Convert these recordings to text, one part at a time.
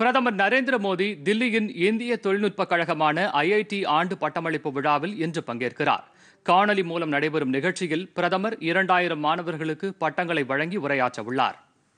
பிரதமர் நரேந்திர மோடி தில்லியின் இந்திய தொழில்நுட்பக் கழகமான ஐஐடி ஆண்டு பட்டமளிப்பு விழாவில் இன்று பங்கேற்கிறார் காணொலி மூலம் நடைபெறும் நிகழ்ச்சியில் பிரதமர் இரண்டாயிரம் மாணவர்களுக்கு பட்டங்களை வழங்கி உரையாற்ற உள்ளார்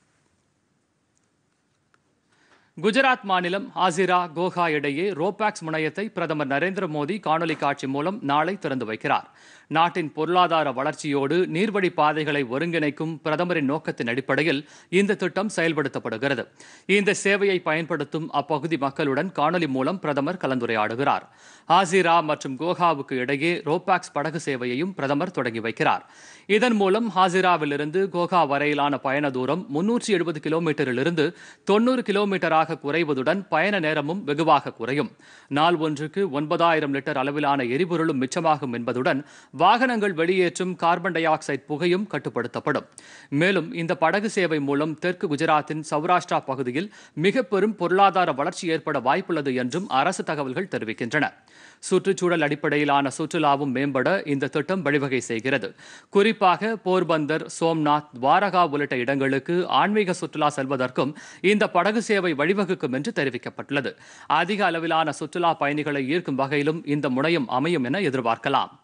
குஜராத் மாநிலம் ஹாசிரா கோகா இடையே ரோபாக்ஸ் முனையத்தை பிரதமர் நரேந்திர மோடி காணொலி காட்சி மூலம் நாளை திறந்து வைக்கிறார் நாட்டின் பொருளாதார வளர்ச்சியோடு நீர்வழி பாதைகளை ஒருங்கிணைக்கும் பிரதமரின் நோக்கத்தின் அடிப்படையில் இந்த திட்டம் செயல்படுத்தப்படுகிறது இந்த சேவையை பயன்படுத்தும் அப்பகுதி மக்களுடன் காணொலி மூலம் பிரதமர் கலந்துரையாடுகிறார் ஹாசிரா மற்றும் கோகாவுக்கு இடையே ரோபாக்ஸ் படகு சேவையையும் பிரதமர் தொடங்கி வைக்கிறார் இதன் மூலம் ஹாசிராவிலிருந்து கோகா வரையிலான பயண தூரம் முன்னூற்றி எழுபது கிலோமீட்டரிலிருந்து தொண்ணூறு கிலோமீட்டராக குறைவதுடன் பயண நேரமும் வெகுவாக குறையும் நாள் ஒன்றுக்கு ஒன்பதாயிரம் லிட்டர் அளவிலான எரிபொருளும் மிச்சமாகும் என்பதுடன் வாகனங்கள் வெளியேற்றும் கார்பன் டை ஆக்சைடு புகையும் கட்டுப்படுத்தப்படும் மேலும் இந்த படகு சேவை மூலம் தெற்கு குஜராத்தின் சௌராஷ்டிரா பகுதியில் மிக பெரும் பொருளாதார வளர்ச்சி ஏற்பட வாய்ப்புள்ளது என்றும் அரசு தகவல்கள் தெரிவிக்கின்றன சுற்றுச்சூழல் அடிப்படையிலான சுற்றுலாவும் மேம்பட இந்த திட்டம் வழிவகை செய்கிறது குறிப்பாக போர்பந்தர் சோம்நாத் துவாரகா உள்ளிட்ட இடங்களுக்கு ஆன்மீக சுற்றுலா செல்வதற்கும் இந்த படகு சேவை வழிவகுக்கும் என்று தெரிவிக்கப்பட்டுள்ளது அதிக அளவிலான சுற்றுலா பயணிகளை ஈர்க்கும் வகையிலும் இந்த முனையம் அமையும் என எதிர்பார்க்கலாம்